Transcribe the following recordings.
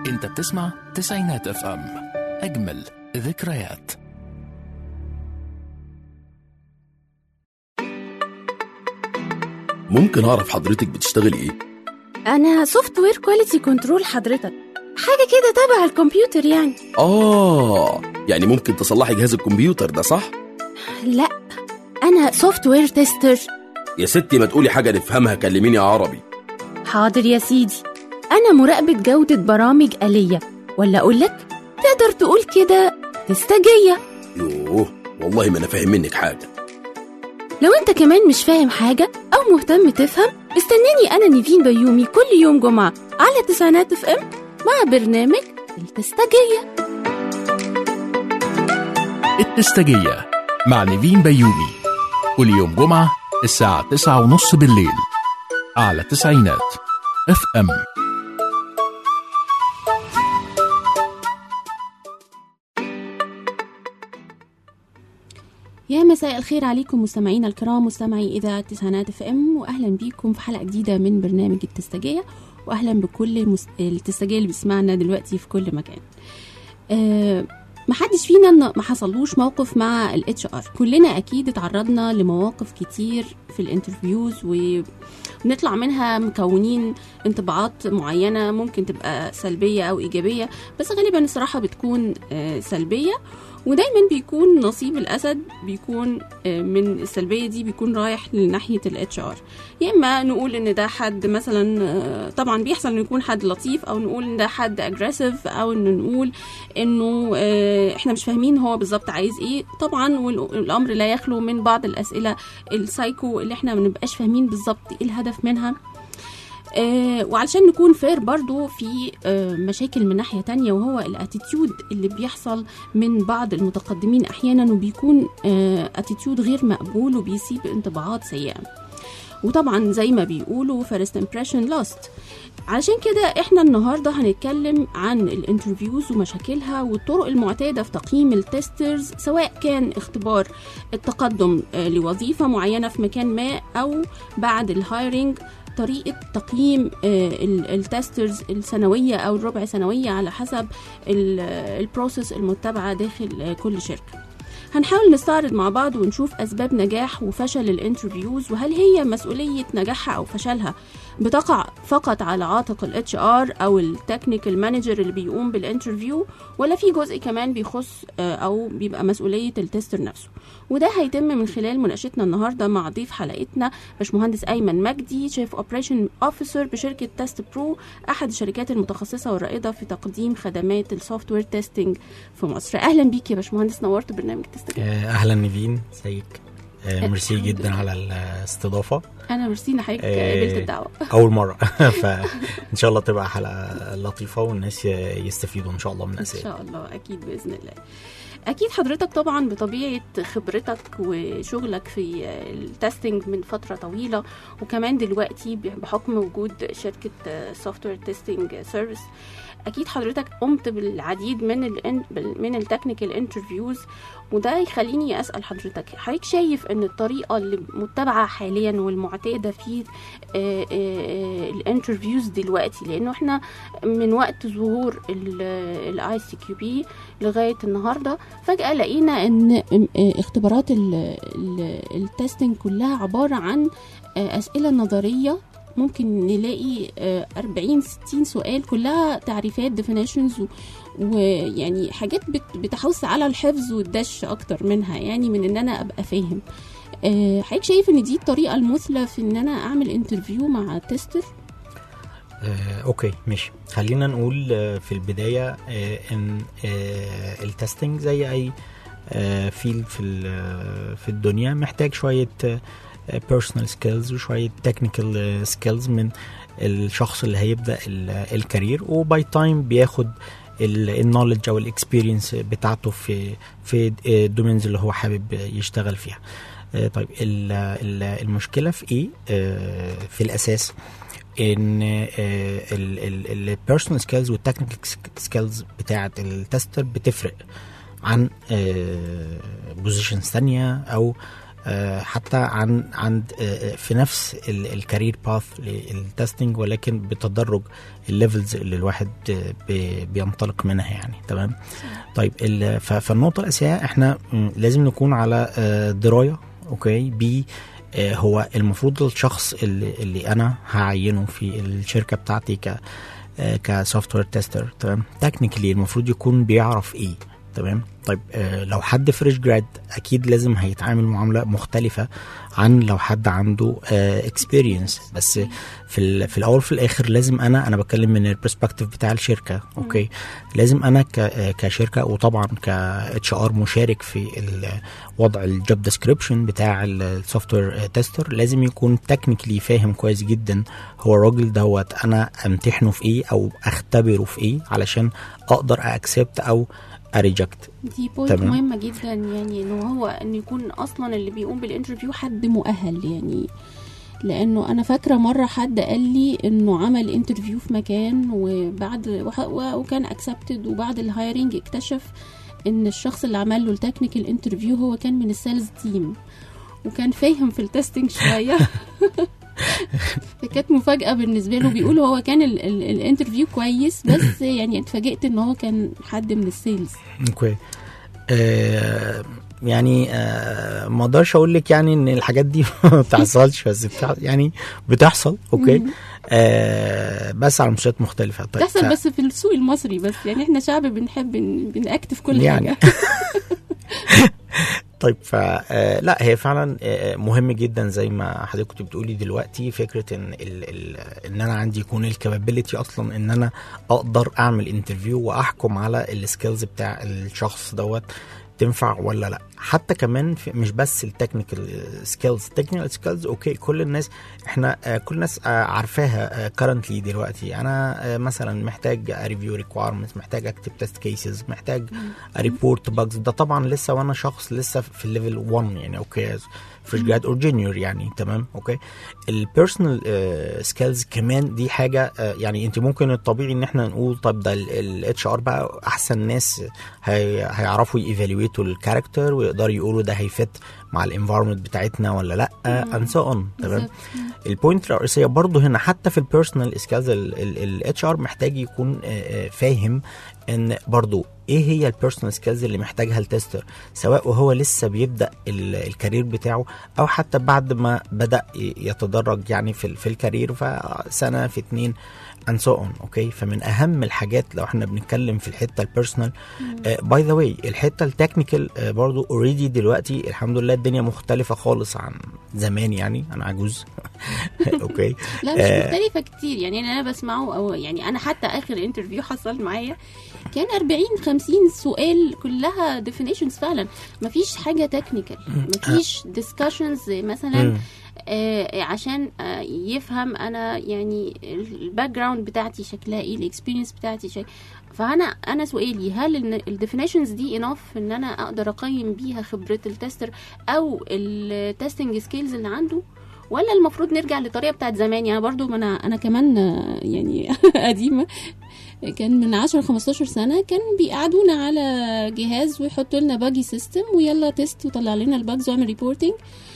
انت بتسمع تسعينات اف ام اجمل ذكريات ممكن اعرف حضرتك بتشتغلي ايه انا سوفت وير كواليتي كنترول حضرتك حاجه كده تبع الكمبيوتر يعني اه يعني ممكن تصلحي جهاز الكمبيوتر ده صح لا انا سوفت وير تيستر يا ستي ما تقولي حاجه نفهمها كلميني عربي حاضر يا سيدي انا مراقبه جوده برامج آلية ولا اقول لك تقدر تقول كده تستجيه يوه والله ما انا فاهم منك حاجه لو انت كمان مش فاهم حاجه او مهتم تفهم استناني انا نيفين بيومي كل يوم جمعه على تسعينات اف ام مع برنامج التستجيه التستجية مع نيفين بيومي كل يوم جمعة الساعة تسعة ونص بالليل على تسعينات اف ام يا مساء الخير عليكم مستمعينا الكرام مستمعي إذاعة تسعينات اف ام وأهلا بيكم في حلقة جديدة من برنامج التستجية وأهلا بكل المس... التستجية اللي بيسمعنا دلوقتي في كل مكان أه محدش فينا إن ما حصلوش موقف مع الاتش ار كلنا اكيد اتعرضنا لمواقف كتير في الانترفيوز ونطلع منها مكونين انطباعات معينه ممكن تبقى سلبيه او ايجابيه بس غالبا الصراحه بتكون آه، سلبيه ودايما بيكون نصيب الاسد بيكون آه، من السلبيه دي بيكون رايح لناحيه الاتش ار يا اما نقول ان ده حد مثلا آه، طبعا بيحصل انه يكون حد لطيف او نقول ان ده حد اجريسيف او انه نقول انه آه، احنا مش فاهمين هو بالظبط عايز ايه طبعا والامر لا يخلو من بعض الاسئله السايكو اللي احنا ما بنبقاش فاهمين بالظبط ايه الهدف منها آه وعلشان نكون فير برضو في آه مشاكل من ناحية تانية وهو الاتيتيود اللي بيحصل من بعض المتقدمين أحيانا وبيكون آه اتيتيود غير مقبول وبيسيب انطباعات سيئة وطبعا زي ما بيقولوا first impression lost علشان كده احنا النهارده هنتكلم عن الانترفيوز ومشاكلها والطرق المعتاده في تقييم التسترز سواء كان اختبار التقدم آه، لوظيفه معينه في مكان ما او بعد الهايرنج طريقه تقييم آه، ال- التسترز السنويه او الربع سنويه على حسب ال- البروسيس المتبعه داخل آه، كل شركه هنحاول نستعرض مع بعض ونشوف أسباب نجاح وفشل الانترفيوز وهل هي مسؤولية نجاحها أو فشلها بتقع فقط على عاتق الاتش ار أو التكنيكال مانجر اللي بيقوم بالانترفيو ولا في جزء كمان بيخص آه، أو بيبقى مسؤولية التستر نفسه وده هيتم من خلال مناقشتنا النهارده مع ضيف حلقتنا باشمهندس أيمن مجدي شيف اوبريشن اوفيسر بشركة تيست برو أحد الشركات المتخصصة والرائدة في تقديم خدمات السوفت وير تيستنج في مصر أهلا بيك يا باشمهندس نورت برنامج تيست آه، اهلا نيفين ازيك آه، ميرسي الحمد جدا لله. على الاستضافه انا ميرسي ان حضرتك آه، قبلت الدعوه اول مره فان شاء الله تبقى حلقه لطيفه والناس ي- يستفيدوا ان شاء الله من ان الاسئله شاء الله اكيد باذن الله اكيد حضرتك طبعا بطبيعه خبرتك وشغلك في التستنج من فتره طويله وكمان دلوقتي بحكم وجود شركه سوفت وير تيستنج سيرفيس اكيد حضرتك قمت بالعديد من ال من التكنيكال انترفيوز وده يخليني اسال حضرتك حضرتك شايف ان الطريقه اللي متبعه حاليا والمعتاده في الانترفيوز دلوقتي لانه احنا من وقت ظهور الاي سي كيو بي لغايه النهارده فجاه لقينا ان اختبارات التستنج كلها عباره عن اسئله نظريه ممكن نلاقي 40 60 سؤال كلها تعريفات definitions ويعني حاجات بتحث على الحفظ والدش اكتر منها يعني من ان انا ابقى فاهم حضرتك شايف ان دي الطريقه المثلى في ان انا اعمل انترفيو مع تيستر آه، اوكي ماشي خلينا نقول آه، في البدايه آه، ان آه، التستنج زي اي آه، فيلد في ال- في الدنيا محتاج شويه بيرسونال سكيلز وشويه تكنيكال سكيلز من الشخص اللي هيبدا ال- الكارير وباي تايم بياخد النولج او الاكسبيرينس بتاعته في في الدومينز اللي هو حابب يشتغل فيها آه، طيب ال- ال- المشكله في ايه آه، في الاساس ان البيرسونال سكيلز والتكنيكال سكيلز بتاعه التستر بتفرق عن بوزيشنز تانية او آه، حتى عن عند آه، في نفس الكارير باث للتستنج ولكن بتدرج الليفلز اللي الواحد آه، بي- بينطلق منها يعني تمام طيب ال- ف- فالنقطه الاساسيه احنا م، لازم نكون على آه، درايه اوكي ب آه، هو المفروض الشخص اللي, اللي انا هعينه في الشركه بتاعتي ك كسوفت وير تيستر تمام تكنيكلي المفروض يكون بيعرف ايه تمام طيب آه لو حد فريش جراد اكيد لازم هيتعامل معامله مختلفه عن لو حد عنده اكسبيرينس بس في ال- في الاول وفي الاخر لازم انا انا بتكلم من البرسبكتيف بتاع الشركه اوكي لازم انا ك- آه، كشركه وطبعا ك اتش ار مشارك في ال- وضع الجوب ديسكريبشن بتاع السوفت وير تيستر لازم يكون تكنيكلي فاهم كويس جدا هو الراجل دوت انا امتحنه في ايه او اختبره في ايه علشان اقدر اكسبت او اريجكت دي بوينت تمام. مهمة جدا يعني انه هو ان يكون اصلا اللي بيقوم بالانترفيو حد مؤهل يعني لانه انا فاكره مره حد قال لي انه عمل انترفيو في مكان وبعد وح- و- وكان اكسبتد وبعد الهايرنج اكتشف ان الشخص اللي عمل له التكنيكال انترفيو هو كان من السيلز تيم وكان فاهم في التستنج شويه فكانت مفاجاه بالنسبه له بيقول هو كان ال- ال- الانترفيو كويس بس يعني اتفاجئت ان هو كان حد من السيلز اوكي آه يعني آه ما اقدرش اقول لك يعني ان الحاجات دي ما بتحصلش بس بتح يعني بتحصل اوكي آه بس على مستويات مختلفه طيب بتحصل ف- بس في السوق المصري بس يعني احنا شعب بنحب ن- بنأكت في كل يعني. حاجه طيب ف آه، لا هي فعلا آه، مهم جدا زي ما حضرتك كنت بتقولي دلوقتي فكره ان ال ال ان انا عندي يكون الكابابيلتي اصلا ان انا اقدر اعمل انترفيو واحكم على السكيلز بتاع الشخص دوت تنفع ولا لا حتى كمان في مش بس التكنيكال سكيلز التكنيكال سكيلز اوكي كل الناس احنا آه، كل الناس آه، عارفاها كرنتلي دلوقتي انا آه، مثلا محتاج ريفيو ريكويرمنتس محتاج اكتب تيست كيسز محتاج ريبورت باجز ده طبعا لسه وانا شخص لسه في الليفل 1 يعني اوكي فريش جراد اور جونيور يعني تمام اوكي البيرسونال سكيلز كمان دي حاجه آه، يعني انت ممكن الطبيعي ان احنا نقول طب ده الاتش ار بقى احسن ناس هي هيعرفوا ييفالويتوا الكاركتر ويقدروا يقولوا ده هيفت مع الانفايرمنت بتاعتنا ولا لا اند سو اون تمام بالظبط. البوينت الرئيسيه برضو هنا حتى في البيرسونال سكيلز الاتش ار محتاج يكون آه، آه، فاهم ان برضو ايه هي البيرسونال سكيلز اللي محتاجها التستر سواء وهو لسه بيبدا ال- الكارير بتاعه او حتى بعد ما بدا ي- يتدرج يعني في ال- في الكارير فسنه في اتنين and so on اوكي فمن اهم الحاجات لو احنا بنتكلم في الحته البيرسونال باي ذا واي الحته التكنيكال برضو اوريدي دلوقتي الحمد لله الدنيا مختلفه خالص عن زمان يعني انا عجوز اوكي لا مش آه. مختلفه كتير يعني انا بسمعه او يعني انا حتى اخر انترفيو حصل معايا كان 40 50 سؤال كلها ديفينيشنز فعلا مفيش حاجه تكنيكال مفيش ديسكشنز مثلا مم. آه عشان آه يفهم انا يعني الباك جراوند بتاعتي شكلها ايه الاكسبيرينس بتاعتي شكل فانا انا سؤالي هل الديفينيشنز دي انف ان انا اقدر اقيم بيها خبره التستر او التستنج سكيلز اللي عنده ولا المفروض نرجع للطريقه بتاعت زمان يعني برضو ما انا انا كمان آه، يعني قديمه كان من 10 15 سنه كان بيقعدونا على جهاز ويحطوا لنا باجي سيستم ويلا تيست وطلع لنا الباجز واعمل ريبورتنج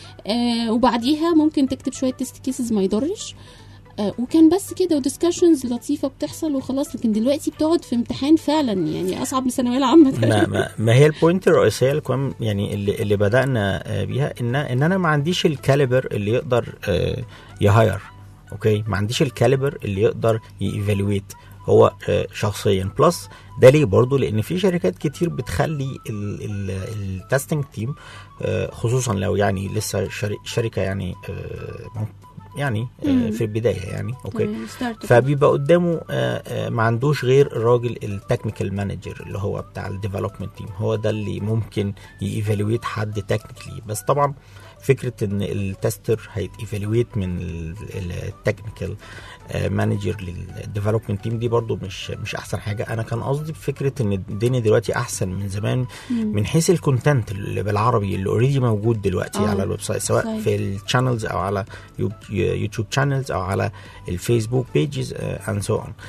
آه وبعديها ممكن تكتب شويه تيست كيسز ما يضرش آه وكان بس كده وديسكشنز لطيفه بتحصل وخلاص لكن دلوقتي بتقعد في امتحان فعلا يعني اصعب من الثانويه العامه ما, تقريباً. ما, ما هي البوينت الرئيسيه اللي كمان يعني اللي, اللي بدانا آه، بيها ان ان انا ما عنديش الكاليبر اللي يقدر آه، يهاير اوكي ما عنديش الكاليبر اللي يقدر ييفالويت هو آه، شخصيا بلس ده ليه برضه لان في شركات كتير بتخلي التستنج تيم خصوصا لو يعني لسه شري- شركه يعني آه، يعني آه، مم. في البدايه يعني اوكي تمام، ستارت اب. فبيبقى قدامه آه، آه، ما عندوش غير الراجل التكنيكال مانجر اللي هو بتاع الديفلوبمنت تيم هو ده اللي ممكن ييفالويت حد تكنيكلي بس طبعا فكره ان التستر هيتيفالويت من التكنيكال مانجر للديفلوبمنت تيم دي برضو مش مش احسن حاجه انا كان قصدي بفكره ان الدنيا دلوقتي احسن من زمان مم. من حيث الكونتنت اللي بالعربي اللي اوريدي موجود دلوقتي آه. على الويب سايت سواء صحيح. في الشانلز او على يوب- يوتيوب شانلز او على الفيسبوك بيجز اند سو اون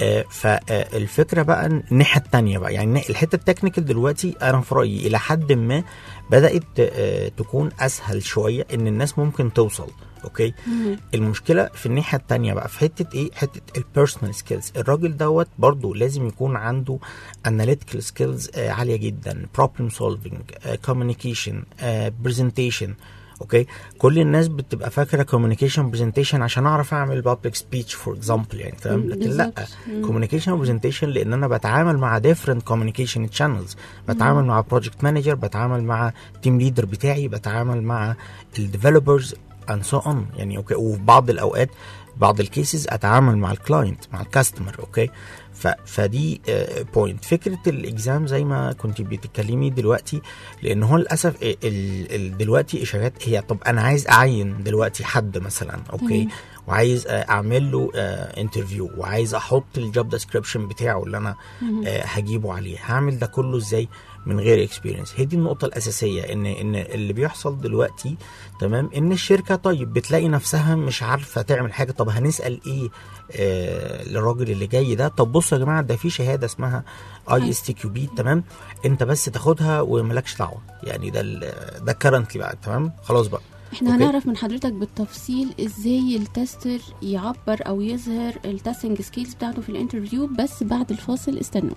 فالفكره بقى الناحيه الثانيه بقى يعني الحته التكنيكال دلوقتي انا في رايي الى حد ما بدات آه، تكون اسهل اسهل شويه ان الناس ممكن توصل اوكي مم. المشكله في الناحيه التانية بقى في حته ايه حته البيرسونال سكيلز الراجل دوت برضو لازم يكون عنده اناليتيكال سكيلز عاليه جدا بروبلم سولفينج كوميونيكيشن برزنتيشن اوكي كل الناس بتبقى فاكره كوميونيكيشن برزنتيشن عشان اعرف اعمل بابليك سبيتش فور اكزامبل يعني تمام مم، لكن لا بالظبط. مم. كوميونيكيشن وبرزنتيشن لان انا بتعامل مع ديفرنت كوميونيكيشن شانلز بتعامل مع بروجكت مانجر بتعامل مع تيم ليدر بتاعي بتعامل مع الديفلوبرز اند سو اون يعني اوكي وفي بعض الاوقات بعض الكيسز اتعامل مع الكلاينت مع الكاستمر اوكي ف فدي بوينت فكره الاكزام زي ما كنت بتتكلمي دلوقتي لان هو للاسف ال- ال- ال- دلوقتي اشارات هي طب انا عايز اعين دلوقتي حد مثلا اوكي تمام. وعايز آه، اعمل له انترفيو وعايز احط الجوب ديسكريبشن بتاعه اللي انا آه، هجيبه عليه هعمل ده كله ازاي من غير اكسبيرينس هي دي النقطه الاساسيه ان ان اللي بيحصل دلوقتي تمام ان الشركه طيب بتلاقي نفسها مش عارفه تعمل حاجه طب هنسال ايه آه للراجل اللي جاي ده طب بصوا يا جماعه ده في شهاده اسمها اي اس تي كيو بي تمام انت بس تاخدها وملكش دعوه يعني ده ال- ده كرنتلي بقى تمام خلاص بقى احنا أوكي. هنعرف من حضرتك بالتفصيل ازاي التستر يعبر او يظهر التستنج سكيلز بتاعته في الانترفيو بس بعد الفاصل استنونا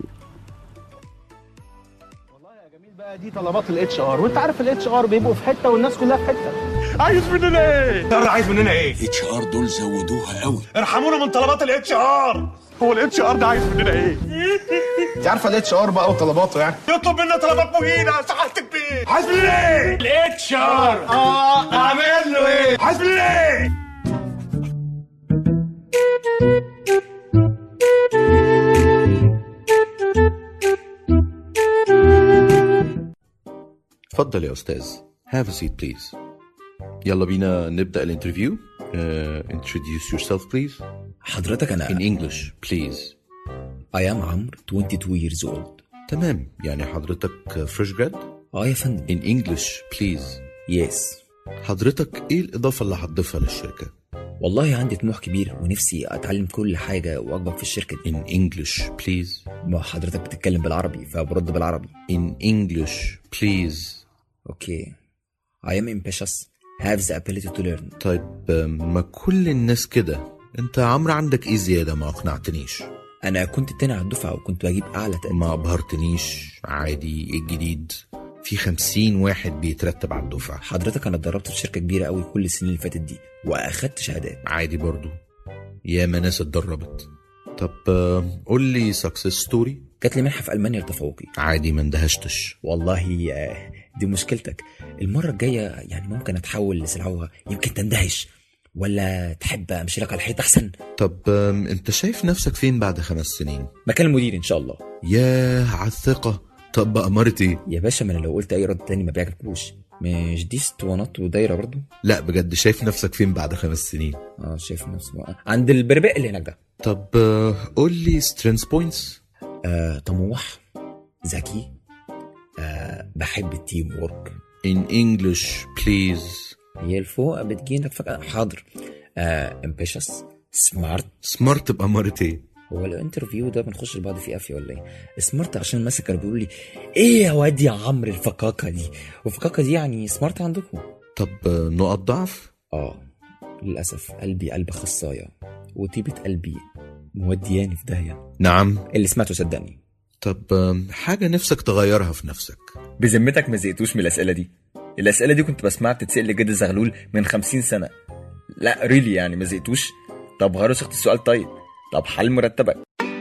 والله يا جميل بقى دي طلبات الاتش ار وانت عارف الاتش ار بيبقوا في حته والناس كلها في حته عايز مننا ايه؟ النهارده عايز مننا ايه؟ الاتش ار دول زودوها قوي ارحمونا من طلبات الاتش ار هو الاتش ار ده عايز مننا ايه؟ انت عارفه الاتش ار بقى وطلباته يعني يطلب منا طلبات مهينه سعادتك بيه عايز مننا ايه؟ الاتش ار اه اعمل له ايه؟ عايز مننا ايه؟ اتفضل يا استاذ have a seat please يلا بينا نبدا الانترفيو uh, introduce yourself please حضرتك انا in English please I am عمرو 22 years old تمام يعني حضرتك fresh grad اه يا فندم in English please يس حضرتك ايه الاضافه اللي هتضيفها للشركه والله عندي طموح كبير ونفسي اتعلم كل حاجه واكبر في الشركه دي in English please ما حضرتك بتتكلم بالعربي فبرد بالعربي in English please اوكي I am ambitious have the ability to learn طيب آم، ما كل الناس كده انت يا عمرو عندك ايه زياده ما اقنعتنيش انا كنت التاني على الدفعه وكنت بجيب اعلى تقدير ما ابهرتنيش عادي ايه الجديد في خمسين واحد بيترتب على الدفعة حضرتك انا اتدربت في شركه كبيره قوي كل السنين اللي فاتت دي واخدت شهادات عادي برضو ياما ناس اتدربت طب آه، قول لي سكسس ستوري جات لي منحه في المانيا لتفوقي عادي ما اندهشتش والله آه، دي مشكلتك المره الجايه يعني ممكن اتحول لسلعوه يمكن تندهش ولا تحب امشي لك على الحيط احسن طب آم، انت شايف نفسك فين بعد خمس سنين مكان المدير ان شاء الله ياه على الثقة طب بأمارة ايه يا باشا ما انا لو قلت اي رد تاني ما بيعجبكوش مش دي اسطوانات ودايره برضو لا بجد شايف نفسك فين بعد خمس سنين اه شايف نفسي بقى. عند البربق اللي هناك ده طب آه، قول لي سترينث بوينتس آه طموح ذكي آه بحب التيم وورك in English please هي الفوق بتجيلك فجأة حاضر آه ambitious سمارت سمارت بأمارة ايه هو الانترفيو ده بنخش لبعض فيه قافيه ولا ايه؟ سمارت عشان مثلا كانوا بيقولوا لي ايه يا واد يا عمرو الفكاكه دي؟ والفكاكه دي يعني سمارت عندكم؟ طب آه، نقط ضعف اه للاسف قلبي قلب خصايه وطيبه قلبي مودياني في داهيه نعم اللي سمعته صدقني طب آم، حاجة نفسك تغيرها في نفسك بذمتك ما زهقتوش من الاسئله دي الاسئله دي كنت بسمعها بتتسال لجد زغلول من خمسين سنه لا ريلي يعني ما زهقتوش طب غيروا صيغه السؤال طيب طب حل مرتبك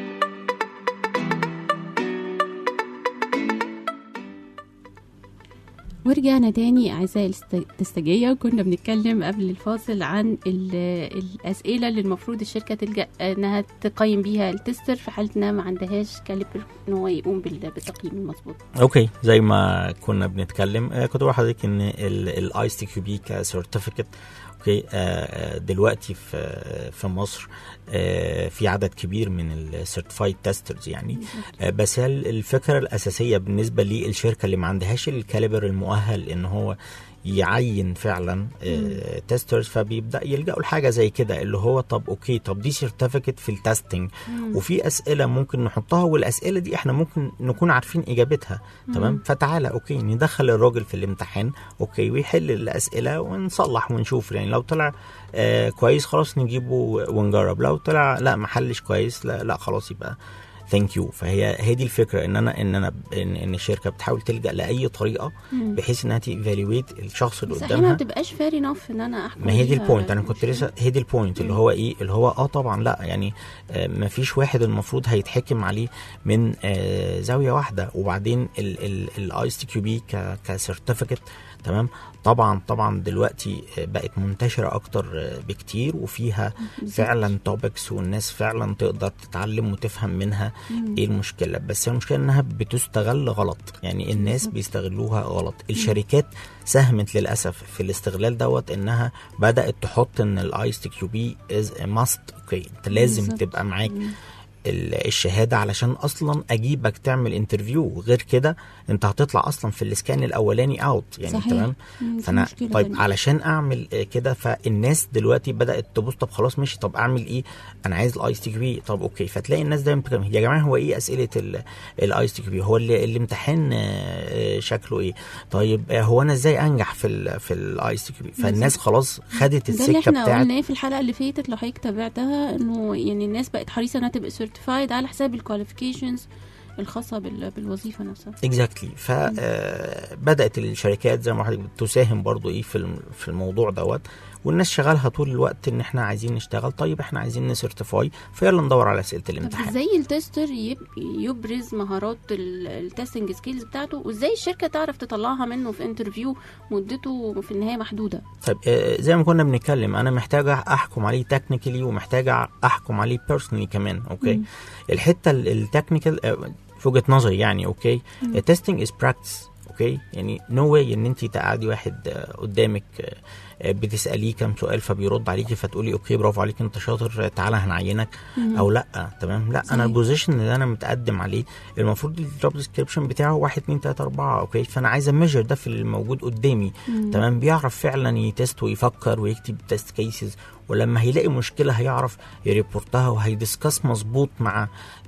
ورجعنا تاني أعزائي الست- التستجية وكنا بنتكلم قبل الفاصل عن ال- الأسئلة اللي المفروض الشركة تلجأ إنها تقيم بيها التستر في حالة إنها ما عندهاش كاليبر إن هو يقوم بال- بالتقييم المظبوط اوكي زي ما كنا بنتكلم آه، كنت بقول لحضرتك ان الاي تي كيو بي كسيرتيفيكت اوكي آه، آه، دلوقتي في آه، في مصر آه، في عدد كبير من السيرتيفايد تيسترز يعني آه، بس هي الفكره الاساسيه بالنسبه للشركه اللي ما عندهاش الكاليبر المؤهل ان هو يعين فعلا تيسترز فبيبدا يلجأوا لحاجه زي كده اللي هو طب اوكي طب دي سيرتيفيكت في التستنج وفي اسئله ممكن نحطها والاسئله دي احنا ممكن نكون عارفين اجابتها تمام فتعالى اوكي ندخل الراجل في الامتحان اوكي ويحل الاسئله ونصلح ونشوف يعني لو طلع آه كويس خلاص نجيبه ونجرب لو طلع لا ما حلش كويس لا لا خلاص يبقى ثانك يو فهي هي دي الفكره ان انا ان انا ان, إن الشركه بتحاول تلجا لاي طريقه بحيث انها تيفالويت الشخص اللي بس احيانا ما قدامها بتبقاش فير انف ان انا احكم ما هي دي بيها البوينت انا مش كنت فاهم. لسه هي دي البوينت اللي هو ايه اللي هو اه طبعا لا يعني آه ما فيش واحد المفروض هيتحكم عليه من آه زاويه واحده وبعدين الايس تي كيو بي كسيرتيفيكت تمام طبعا طبعا دلوقتي آه، بقت منتشره اكتر آه، بكتير وفيها فعلا توبكس والناس فعلا تقدر تتعلم وتفهم منها ايه المشكله بس هي المشكله انها بتستغل غلط يعني الناس بيستغلوها غلط الشركات ساهمت للاسف في الاستغلال دوت انها بدات تحط ان الايس تي كيو بي از ماست اوكي انت لازم بالظبط. تبقى معاك ال- الشهاده علشان اصلا اجيبك تعمل انترفيو غير كده انت هتطلع اصلا في الاسكان الاولاني اوت يعني صحيح. تمام مم، دي فانا مشكلة طيب تانية. علشان اعمل آه، كده فالناس دلوقتي بدات تبص طب خلاص ماشي طب اعمل ايه انا عايز الايس تي كيو بي طب اوكي فتلاقي الناس دايما بتتكلم يا جماعه هو ايه اسئله الايس تي كيو بي هو اللي الامتحان آه، آه، شكله ايه طيب آه، هو انا ازاي انجح في ال في الايس تي كيو بي فالناس خلاص خدت ده اللي السكه احنا بتاعت قلناه في الحلقه اللي فاتت لو حضرتك تابعتها انه يعني الناس بقت حريصه انها تبقى سيرتيفايد على حساب الكواليفيكيشنز الخاصه بال- بالوظيفه نفسها اكزاكتلي فبدات الشركات زي ما حضرتك تساهم برضو ايه في الم- في الموضوع دوت والناس شغالها طول الوقت ان احنا عايزين نشتغل طيب احنا عايزين نسيرتيفاي فيلا ندور على اسئله طب الامتحان ازاي التستر يب- يبرز مهارات التستنج سكيلز بتاعته وازاي الشركه تعرف تطلعها منه في انترفيو مدته في النهايه محدوده طيب آه، زي ما كنا بنتكلم انا محتاجه احكم عليه تكنيكالي ومحتاجه احكم عليه بيرسونالي كمان اوكي مم. الحته التكنيكال في وجهه نظري يعني اوكي التستنج از براكتس اوكي يعني نو no واي ان انت تقعدي واحد آه، قدامك آه، آه، بتساليه كام سؤال فبيرد عليكي فتقولي اوكي برافو عليك انت شاطر آه، تعالى هنعينك او لا تمام لا صحيح. انا البوزيشن اللي انا متقدم عليه المفروض الجوب ديسكريبشن بتاعه 1 2 3 4 اوكي فانا عايز اميجر ده في الموجود قدامي تمام بيعرف فعلا يتست ويفكر ويكتب تيست كيسز ولما هيلاقي مشكله هيعرف يريبورتها وهيدسكاس مظبوط مع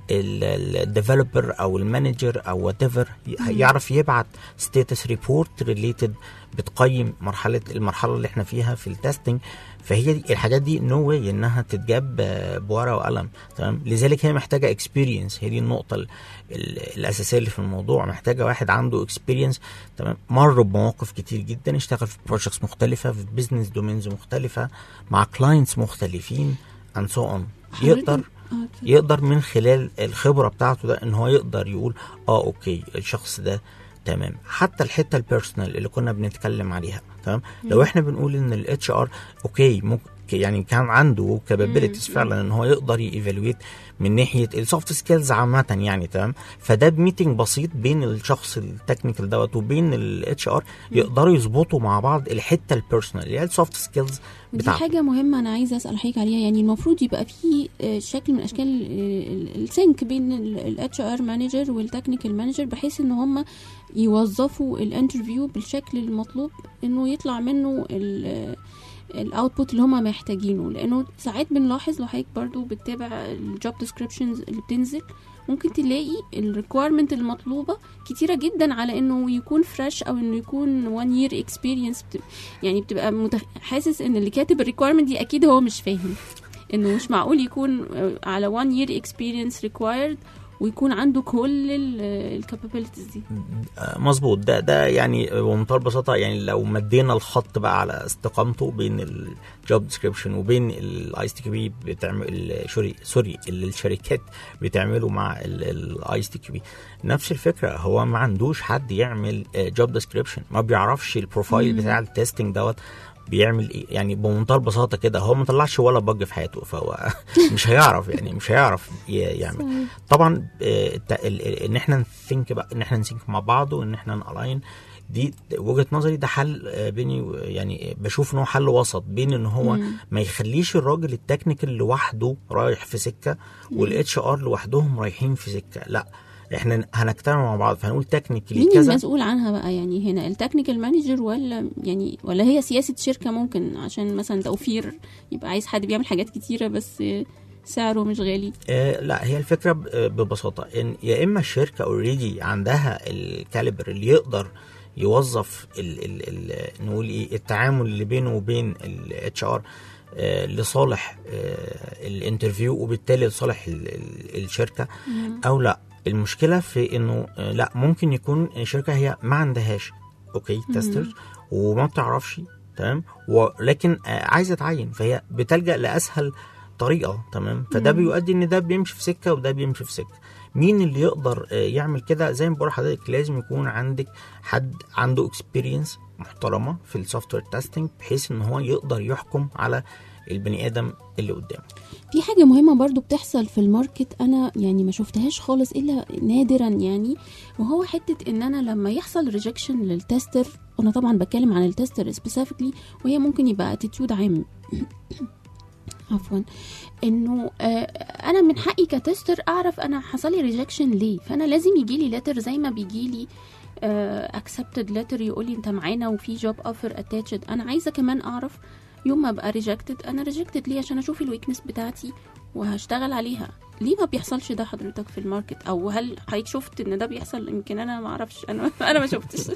الديفلوبر او المانجر او وات ايفر يعرف يبعت ستاتس ريبورت ريليتد بتقيم مرحله المرحله اللي احنا فيها في التستنج فهي دي الحاجات دي نو واي انها تتجاب آه، بورقه وقلم تمام لذلك هي محتاجه اكسبيرينس هي دي النقطه ال- ال- الاساسيه اللي في الموضوع محتاجه واحد عنده اكسبيرينس تمام مر بمواقف كتير جدا اشتغل في بروجكتس مختلفه في بزنس دومينز مختلفه مع كلاينتس مختلفين and so on يقدر حضرتك- آه، اتفضل. يقدر من خلال الخبره بتاعته ده ان هو يقدر يقول اه اوكي الشخص ده تمام حتى الحته البيرسونال اللي كنا بنتكلم عليها تمام لو احنا بنقول ان الاتش ار اوكي ممكن يعني كان عنده كابابيلتيز فعلا ان هو يقدر ييفالويت من ناحيه السوفت سكيلز عامه يعني تمام فده بميتنج بسيط بين الشخص التكنيكال دوت وبين الاتش ار يقدروا يظبطوا مع بعض الحته البيرسونال اللي هي السوفت سكيلز ودي بتاعته حاجة مهمة أنا عايزة أسأل حضرتك عليها يعني المفروض يبقى في آه، شكل من أشكال ال- ال- السينك بين الاتش ار مانجر والتكنيكال مانجر بحيث إن هم يوظفوا الانترفيو بالشكل المطلوب إنه يطلع منه الاوتبوت اللي هم محتاجينه لأنه ساعات بنلاحظ لو حضرتك برضو بتتابع الجوب ديسكريبشنز اللي بتنزل ممكن تلاقي الريكويرمنت المطلوبة كتيرة جدا على انه يكون فريش او انه يكون وان يير اكسبيرينس يعني بتبقى متخ... حاسس ان اللي كاتب الريكويرمنت دي اكيد هو مش فاهم انه مش معقول يكون آه، على وان يير اكسبيرينس ريكوايرد ويكون عنده كل الكابابيلتيز دي آه، مظبوط ده ده يعني بمنتهى البساطه يعني لو مدينا الخط بقى على استقامته بين الجوب ديسكريبشن وبين الايس تي كيو بي بتعمل سوري سوري اللي الشركات بتعمله مع الايس تي كيو بي نفس الفكره هو ما عندوش حد يعمل جوب ديسكريبشن ما بيعرفش البروفايل بتاع التستنج دوت بيعمل ايه يعني بمنتهى البساطه كده هو ما طلعش ولا بج في حياته فهو مش هيعرف يعني مش هيعرف ي- يعمل طبعا آه، الت- ال- ال- ان احنا نثينك بقى ان احنا نسينك مع بعض وان احنا نالاين دي وجهه نظري ده حل آه، بيني و- يعني بشوف ان هو حل وسط بين ان هو ما يخليش الراجل التكنيكال لوحده رايح في سكه والاتش ار لوحدهم رايحين في سكه لا احنا هنجتمع مع بعض فهنقول تكنيكلي مين كذا المسؤول عنها بقى يعني هنا التكنيكال مانجر ولا يعني ولا هي سياسه شركه ممكن عشان مثلا توفير يبقى عايز حد بيعمل حاجات كتيره بس سعره مش غالي آه لا هي الفكره ب- آه، ببساطه ان يا اما الشركه اوريدي عندها الكاليبر اللي يقدر يوظف ال ال ال نقول ايه التعامل اللي بينه وبين الاتش ار لصالح آه، الانترفيو وبالتالي لصالح ال- ال- الشركه او لا المشكله في انه آه، لا ممكن يكون الشركه هي ما عندهاش اوكي تسترز وما بتعرفش تمام ولكن آه، عايزه تعين فهي بتلجا لاسهل طريقه تمام فده بيؤدي ان ده بيمشي في سكه وده بيمشي في سكه مين اللي يقدر آه، يعمل كده زي ما بقول لحضرتك لازم يكون عندك حد عنده اكسبيرينس محترمه في السوفت وير تيستنج بحيث ان هو يقدر يحكم على البني ادم اللي قدامه في حاجة مهمة برضو بتحصل في الماركت أنا يعني ما شفتهاش خالص إلا نادرا يعني وهو حتة إن أنا لما يحصل ريجكشن للتستر وأنا طبعا بتكلم عن التستر سبيسيفيكلي وهي ممكن يبقى اتيتيود عام عفوا انه آه انا من حقي كتستر اعرف انا حصل لي ريجكشن ليه فانا لازم يجي لي لتر زي ما بيجي لي اكسبتد لتر يقول لي انت معانا وفي جوب اوفر اتاتشد انا عايزه كمان اعرف يوم ما ابقى ريجكتد انا ريجكتد ليه عشان اشوف الويكنس بتاعتي وهشتغل عليها ليه ما بيحصلش ده حضرتك في الماركت او هل حضرتك شفت ان ده بيحصل يمكن انا ما اعرفش انا انا ما شفتش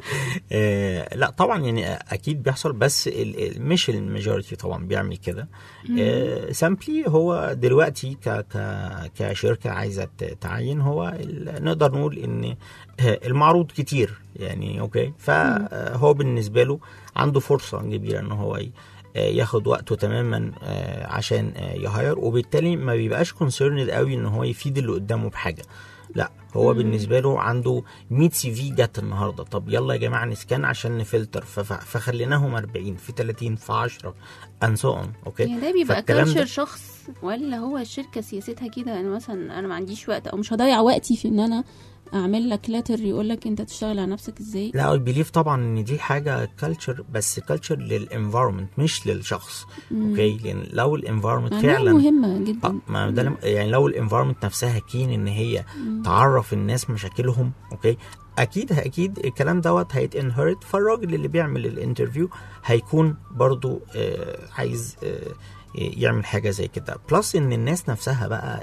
آه لا طبعا يعني اكيد بيحصل بس ال- ال- مش الماجوريتي طبعا بيعمل كده آه سامبلي هو دلوقتي ك ك كشركه عايزه ت- تعين هو ال- نقدر نقول ان آه، المعروض كتير يعني اوكي فهو بالنسبه له عنده فرصه كبيره ان هو ي- آه، ياخد وقته تماما آه، عشان آه، يهاير وبالتالي ما بيبقاش كونسيرند قوي ان هو يفيد اللي قدامه بحاجه لا هو بالنسبه له عنده 100 سي في جت النهارده طب يلا يا جماعه نسكان عشان نفلتر فف- فخليناهم 40 في 30 في 10 and so on اوكي يعني ده بيبقى فالكلام كالتشر ده- شخص ولا هو الشركه سياستها كده انا مثلا انا ما عنديش وقت او مش هضيع وقتي في ان انا اعمل لك لتر يقول لك انت تشتغل على نفسك ازاي لا اي بليف طبعا ان دي حاجه كلتشر بس كلتشر للانفايرمنت مش للشخص اوكي لان لو الانفايرمنت معناها فعلا مهمه اه جدا ما ده لم- يعني لو الانفايرمنت نفسها كين ان هي تعرف الناس مشاكلهم اوكي اكيد اكيد الكلام دوت هيتنهرت فالراجل اللي بيعمل الانترفيو هيكون برضو آه عايز آه يعمل حاجه زي كده بلس ان الناس نفسها بقى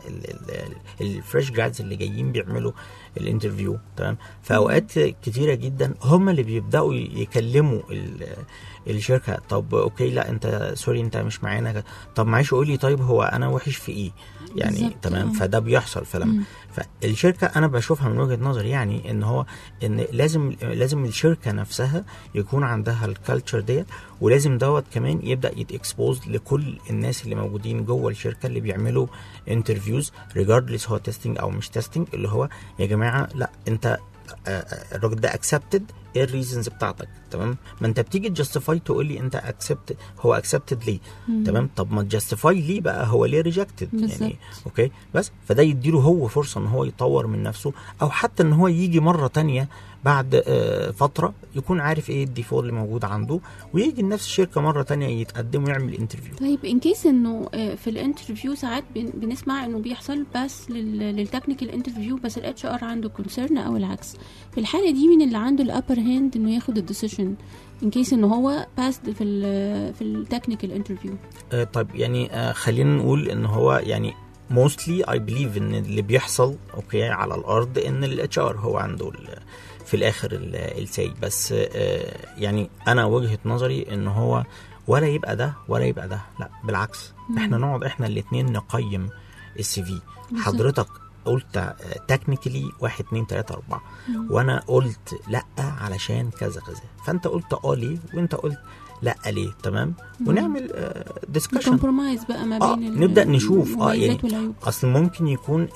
الفريش جرادز اللي جايين بيعملوا الانترفيو تمام فاوقات كتيره جدا هم اللي بيبداوا يكلموا ال- الشركه طب اوكي لا انت سوري انت مش معانا طب معلش قول لي طيب هو انا وحش في ايه يعني بالظبط، تمام آه. فده بيحصل فلما فالشركه انا بشوفها من وجهه نظري يعني ان هو ان لازم لازم الشركه نفسها يكون عندها الكالتشر ديت ولازم دوت كمان يبدا يتاكسبوز لكل الناس اللي موجودين جوه الشركه اللي بيعملوا انترفيوز ريجاردلس هو تيستنج او مش تيستنج اللي هو يا جماعه لا انت آه، آه، الراجل ده اكسبتد ايه الريزنز بتاعتك تمام ما انت بتيجي تجستيفاي تقول لي انت اكسبت هو اكسبتد ليه تمام طب ما تجستيفاي ليه بقى هو ليه ريجكتد بالظبط. يعني اوكي بس فده يديله هو فرصه ان هو يطور من نفسه او حتى ان هو يجي مره تانية بعد آه، فتره يكون عارف ايه الديفول اللي موجود عنده ويجي لنفس الشركه مره تانية يتقدم ويعمل انترفيو طيب ان كيس انه آه، في الانترفيو ساعات بن- بنسمع انه بيحصل بس للتكنيكال انترفيو بس الاتش ار عنده كونسيرن او العكس في الحاله دي مين اللي عنده الابر هاند انه ياخد الديسيشن ان كيس انه هو باست في ال في التكنيكال انترفيو آه، طيب يعني آه، خلينا نقول ان هو يعني موستلي اي بليف ان اللي بيحصل اوكي على الارض ان الاتش ار هو عنده ال- في الاخر ال- الساي بس آه، يعني انا وجهه نظري ان هو ولا يبقى ده ولا يبقى ده لا بالعكس احنا نقعد احنا الاثنين نقيم السي في حضرتك قلت تكنيكلي واحد اتنين تلاته اربعه وانا قلت لا علشان كذا كذا فانت قلت اه ليه وانت قلت لا ليه تمام ونعمل ديسكشن كومبرومايز بقى ما اه بين ال- نبدا نشوف اه يعني المميزات والعيوب اصل ممكن يكون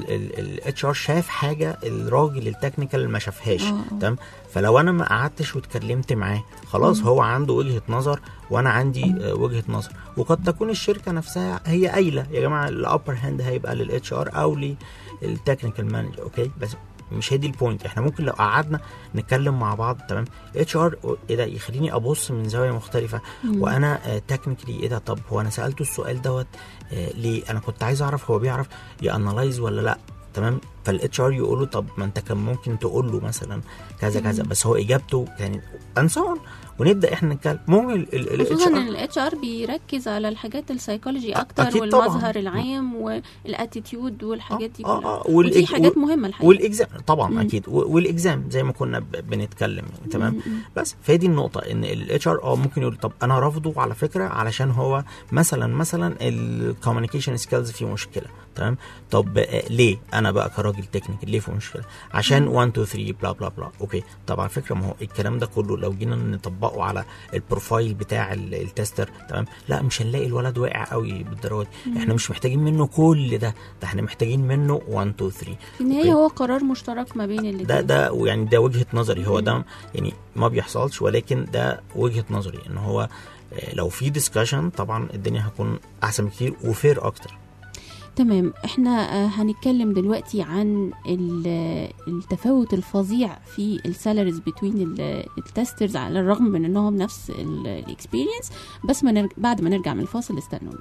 الاتش ار شاف حاجه الراجل التكنيكال ما شافهاش آه، آه. تمام فلو انا ما قعدتش واتكلمت معاه خلاص هو عنده وجهه نظر وانا عندي آه، وجهه نظر وقد تكون الشركه نفسها هي قايله يا جماعه الابر هاند هيبقى للاتش ار او للتكنيكال مانجر اوكي بس مش هي دي البوينت احنا ممكن لو قعدنا نتكلم مع بعض تمام اتش ار ايه ده يخليني ابص من زاويه مختلفه وانا تكنيكلي ايه ده طب هو انا سالته السؤال دوت آه، ليه انا كنت عايز اعرف هو بيعرف يانلايز ولا لا تمام فالاتش ار يقول له طب ما انت كان ممكن تقول له مثلا كذا كذا بس هو اجابته كانت انسون ونبدا احنا نتكلم ممكن الاتش خصوصا ان ار الاتش ار بيركز على الحاجات السايكولوجي اكتر أكيد طبعاً. والمظهر العام والاتيتيود والحاجات دي آه، كلها آه، ودي والإج- حاجات وال- مهمه الحقيقه والاكزام طبعا مم. اكيد و- والاكزام زي ما كنا ب- بنتكلم يعني تمام بس فهي دي النقطه ان الاتش ار اه ممكن يقول طب انا رافضه على فكره علشان هو مثلا مثلا الكوميونيكيشن سكيلز فيه مشكله تمام طب آه، ليه انا بقى كراجل تكنيكال ليه في مشكله عشان 1 2 3 بلا بلا بلا اوكي طب على فكره ما هو الكلام ده كله لو جينا نطبقه على البروفايل بتاع ال- التستر تمام لا مش هنلاقي الولد واقع قوي بالدرجه دي احنا مش محتاجين منه كل ده ده احنا محتاجين منه 1 2 3 في النهايه أوكي. هو قرار مشترك ما بين الاثنين ده ده يعني ده وجهه نظري هو ده يعني ما بيحصلش ولكن ده وجهه نظري ان هو آه، لو في ديسكشن طبعا الدنيا هتكون احسن بكتير وفير اكتر تمام احنا آه، هنتكلم دلوقتي عن ال- التفاوت الفظيع في السالاريز بين التسترز على الرغم من انهم نفس الاكسبيرينس بس ما نرج... بعد ما نرجع من الفاصل استنونا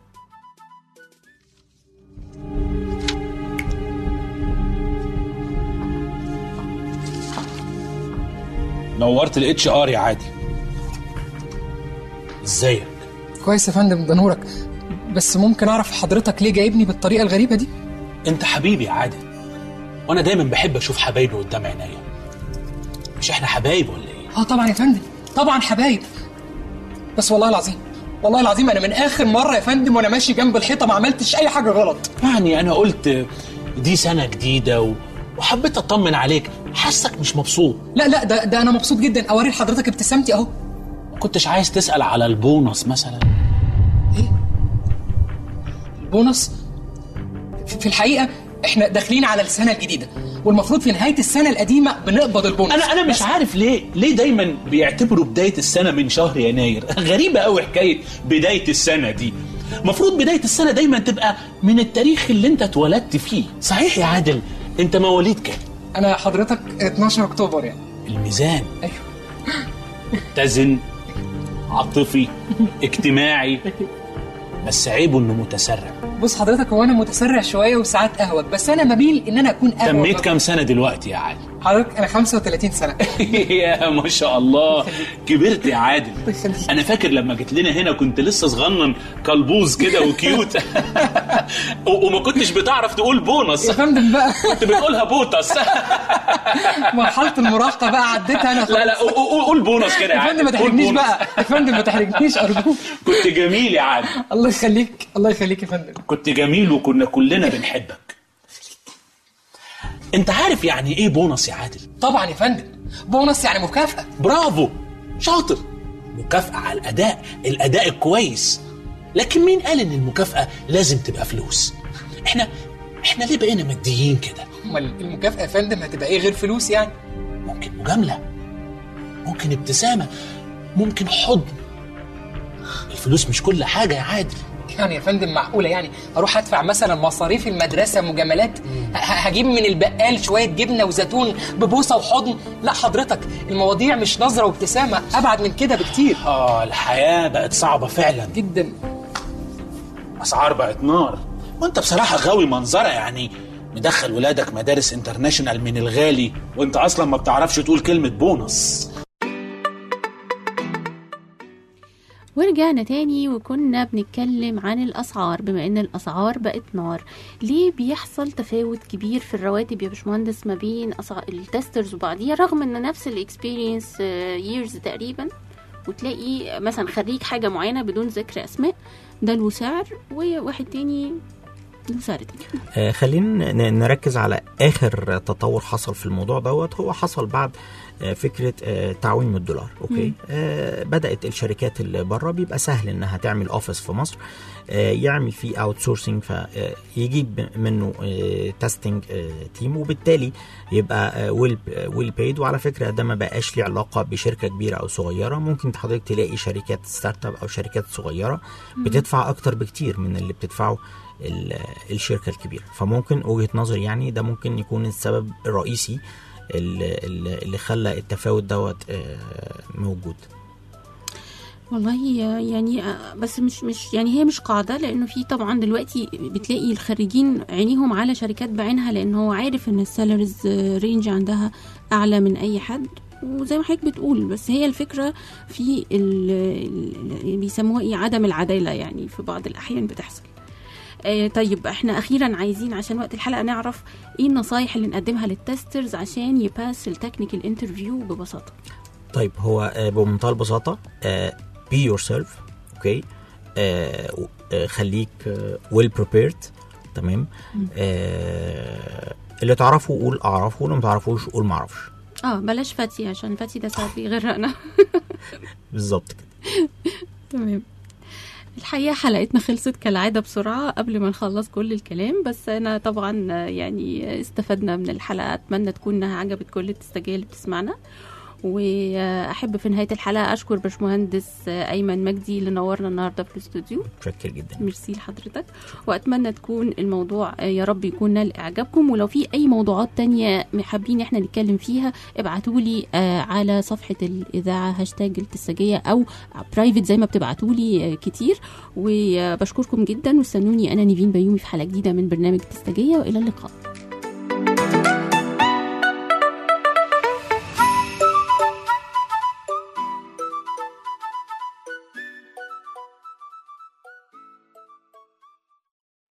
نورت الاتش ار يا عادي ازيك كويس يا فندم ده نورك بس ممكن اعرف حضرتك ليه جايبني بالطريقه الغريبه دي انت حبيبي يا عادل وانا دايما بحب اشوف حبايبي قدام عينيا مش احنا حبايب ولا ايه اه طبعا يا فندم طبعا حبايب بس والله العظيم والله العظيم انا من اخر مره يا فندم وانا ماشي جنب الحيطه ما عملتش اي حاجه غلط يعني انا قلت دي سنه جديده و... وحبيت اطمن عليك حاسك مش مبسوط لا لا ده ده انا مبسوط جدا اوري لحضرتك ابتسامتي اهو ما كنتش عايز تسال على البونص مثلا بونص في في الحقيقه احنا داخلين على السنه الجديده والمفروض في نهايه السنه القديمه بنقبض البونص انا انا مش بس- عارف ليه ليه دايما بيعتبروا بدايه السنه من شهر يناير غريبه قوي حكايه بدايه السنه دي المفروض بدايه السنه دايما تبقى من التاريخ اللي انت اتولدت فيه صحيح يا عادل انت مواليد كام انا حضرتك 12 اكتوبر يعني الميزان ايوه متزن عاطفي اجتماعي بس عيبه انه متسرع بص حضرتك هو انا متسرع شويه وساعات اهوج بس انا بميل ان انا اكون اهوج تميت كام سنه دلوقتي يا عادل حضرتك انا 35 سنه يا ما شاء الله كبرت يا عادل انا فاكر لما جيت لنا هنا كنت لسه صغنن كلبوز كده وكيوت و- وما كنتش بتعرف تقول بونص يا فندم بقى كنت بتقولها بوتس مرحله المراهقه بقى عديتها انا لا لا قول- قول قول بونص كده يا يا عادل فندم ما قول تحرجنيش بونص. بقى يا فندم ما تحرجنيش ارجوك كنت جميل يا عادل الله يخليك الله يخليك يا فندم كنت جميل وكنا كلنا بنحبك انت عارف يعني ايه بونص يا عادل طبعا يا فندم بونص يعني مكافاه برافو شاطر مكافأة على الأداء الأداء الكويس لكن مين قال إن المكافأة لازم تبقى فلوس إحنا إحنا ليه بقينا ماديين كده امال المكافاه يا فندم هتبقى ايه غير فلوس يعني ممكن مجاملة ممكن ابتسامة ممكن حضن الفلوس مش كل حاجة يا عادل يعني يا فندم معقوله يعني اروح ادفع مثلا مصاريف المدرسه مجاملات ه- هجيب من البقال شويه جبنه وزيتون ببوسه وحضن لا حضرتك المواضيع مش نظره وابتسامه ابعد من كده بكتير آه الحياة بقت صعبة فعلا جدا أسعار بقت نار وأنت بصراحة غاوي منظرة يعني مدخل ولادك مدارس انترناشونال من الغالي وانت اصلا ما بتعرفش تقول كلمة بونص ورجعنا تاني وكنا بنتكلم عن الأسعار بما إن الأسعار بقت نار ليه بيحصل تفاوت كبير في الرواتب يا باشمهندس ما بين أسعار التسترز وبعضيها رغم إن نفس الإكسبيرينس ييرز تقريبا وتلاقي مثلا خريج حاجة معينة بدون ذكر أسماء ده له سعر وواحد تاني له سعر تاني آه، خلينا ن- نركز على اخر تطور حصل في الموضوع دوت هو حصل بعد آه، فكره آه، تعويم الدولار اوكي مم. آه، بدات الشركات اللي بره بيبقى سهل انها تعمل اوفيس في مصر آه، يعمل فيه اوت سورسنج فيجيب منه تيستنج تيم وبالتالي يبقى ويل ويل بيد وعلى فكره ده ما بقاش ليه علاقه بشركه كبيره او صغيره ممكن حضرتك تلاقي شركات ستارت اب او شركات صغيره مم. بتدفع اكتر بكتير من اللي بتدفعه ال- الشركه الكبيره فممكن وجهه نظري يعني ده ممكن يكون السبب الرئيسي اللي, اللي خلى التفاوت دوت آه، موجود والله يعني آه، بس مش مش يعني هي مش قاعده لانه في طبعا دلوقتي بتلاقي الخريجين عينيهم على شركات بعينها لان هو عارف ان السالاريز رينج عندها اعلى من اي حد وزي ما حضرتك بتقول بس هي الفكره في ال- ال- اللي بيسموها ايه عدم العداله يعني في بعض الاحيان بتحصل آه طيب احنا اخيرا عايزين عشان وقت الحلقه نعرف ايه النصايح اللي نقدمها للتسترز عشان يباس التكنيكال انترفيو ببساطه طيب هو آه، بمنتهى البساطه بي يور سيلف اوكي آه، آه، خليك ويل بريبيرد تمام آه، اللي تعرفه قول اعرفه واللي ما تعرفوش قول ما اعرفش اه بلاش فاتي عشان فاتي ده ساعات بيغرقنا بالظبط كده تمام الحقيقة حلقتنا خلصت كالعادة بسرعة قبل ما نخلص كل الكلام بس أنا طبعا آه، يعني استفدنا من الحلقة أتمنى تكون إنها عجبت كل التستجية اللي بتسمعنا وأحب في نهاية الحلقة أشكر باشمهندس آه، أيمن مجدي اللي نورنا النهاردة في الاستوديو متشكر جدا ميرسي لحضرتك واتمنى تكون الموضوع آه، يا رب يكون نال اعجابكم ولو في اي موضوعات تانية حابين احنا نتكلم فيها ابعتوا لي على صفحه الاذاعه هاشتاج التسجيه او برايفت زي ما بتبعتوا لي كتير وبشكركم جدا واستنوني انا نيفين بيومي في حلقه جديده من برنامج التسجيه والى اللقاء